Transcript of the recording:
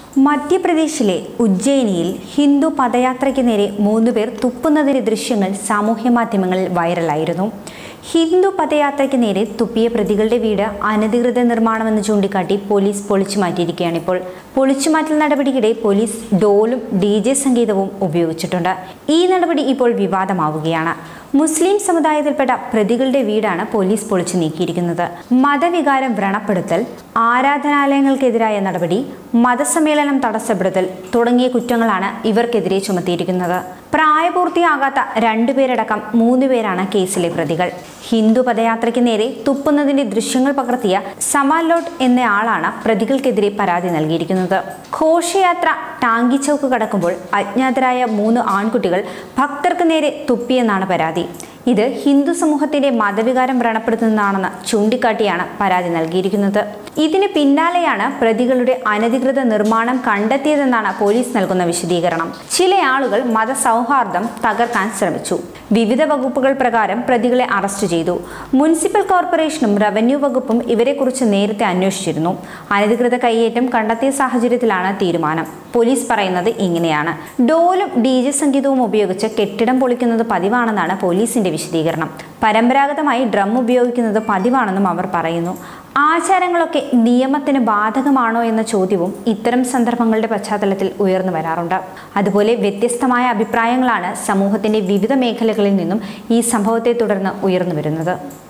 മധ്യപ്രദേശിലെ ഉജ്ജയിനിയിൽ ഹിന്ദു പദയാത്രയ്ക്ക് നേരെ മൂന്നുപേർ തുപ്പുന്നതിന്റെ ദൃശ്യങ്ങൾ സാമൂഹ്യ മാധ്യമങ്ങളിൽ വൈറലായിരുന്നു ഹിന്ദു പദയാത്രയ്ക്ക് നേരെ തുപ്പിയ പ്രതികളുടെ വീട് അനധികൃത നിർമ്മാണമെന്ന് ചൂണ്ടിക്കാട്ടി പോലീസ് പൊളിച്ചു മാറ്റിയിരിക്കുകയാണ് ഇപ്പോൾ പൊളിച്ചുമാറ്റൽ നടപടിക്കിടെ പോലീസ് ഡോലും ഡി ജെ സംഗീതവും ഉപയോഗിച്ചിട്ടുണ്ട് ഈ നടപടി ഇപ്പോൾ വിവാദമാവുകയാണ് മുസ്ലിം സമുദായത്തിൽപ്പെട്ട പ്രതികളുടെ വീടാണ് പോലീസ് പൊളിച്ചു നീക്കിയിരിക്കുന്നത് മതവികാരം വ്രണപ്പെടുത്തൽ ആരാധനാലയങ്ങൾക്കെതിരായ നടപടി മതസമ്മേളനം തടസ്സപ്പെടുത്തൽ തുടങ്ങിയ കുറ്റങ്ങളാണ് ഇവർക്കെതിരെ ചുമത്തിയിരിക്കുന്നത് പ്രായപൂർത്തിയാകാത്ത രണ്ടുപേരടക്കം മൂന്ന് പേരാണ് കേസിലെ പ്രതികൾ ഹിന്ദു പദയാത്രയ്ക്ക് നേരെ തുപ്പുന്നതിന്റെ ദൃശ്യങ്ങൾ പകർത്തിയ സമാലോട്ട് എന്നയാളാണ് പ്രതികൾക്കെതിരെ പരാതി നൽകിയിരിക്കുന്നത് ഘോഷയാത്ര ടാങ്കി ചൗക്ക് കടക്കുമ്പോൾ അജ്ഞാതരായ മൂന്ന് ആൺകുട്ടികൾ ഭക്തർക്ക് നേരെ തുപ്പിയെന്നാണ് പരാതി ഇത് ഹിന്ദു സമൂഹത്തിന്റെ മതവികാരം വ്രണപ്പെടുത്തുന്നതാണെന്ന് ചൂണ്ടിക്കാട്ടിയാണ് പരാതി നൽകിയിരിക്കുന്നത് ഇതിന് പിന്നാലെയാണ് പ്രതികളുടെ അനധികൃത നിർമ്മാണം കണ്ടെത്തിയതെന്നാണ് പോലീസ് നൽകുന്ന വിശദീകരണം ചില ആളുകൾ മതസൗഹാർദ്ദം തകർക്കാൻ ശ്രമിച്ചു വിവിധ വകുപ്പുകൾ പ്രകാരം പ്രതികളെ അറസ്റ്റ് ചെയ്തു മുനിസിപ്പൽ കോർപ്പറേഷനും റവന്യൂ വകുപ്പും ഇവരെക്കുറിച്ച് നേരത്തെ അന്വേഷിച്ചിരുന്നു അനധികൃത കയ്യേറ്റം കണ്ടെത്തിയ സാഹചര്യത്തിലാണ് തീരുമാനം പോലീസ് പറയുന്നത് ഇങ്ങനെയാണ് ഡോലും ഡി ജെ സംഗീതവും ഉപയോഗിച്ച് കെട്ടിടം പൊളിക്കുന്നത് പതിവാണെന്നാണ് പോലീസിന്റെ വിശദീകരണം പരമ്പരാഗതമായി ഡ്രം ഉപയോഗിക്കുന്നത് പതിവാണെന്നും അവർ പറയുന്നു ആചാരങ്ങളൊക്കെ നിയമത്തിന് ബാധകമാണോ എന്ന ചോദ്യവും ഇത്തരം സന്ദർഭങ്ങളുടെ പശ്ചാത്തലത്തിൽ ഉയർന്നു വരാറുണ്ട് അതുപോലെ വ്യത്യസ്തമായ അഭിപ്രായങ്ങളാണ് സമൂഹത്തിന്റെ വിവിധ മേഖലകളിൽ നിന്നും ഈ സംഭവത്തെ തുടർന്ന് ഉയർന്നു വരുന്നത്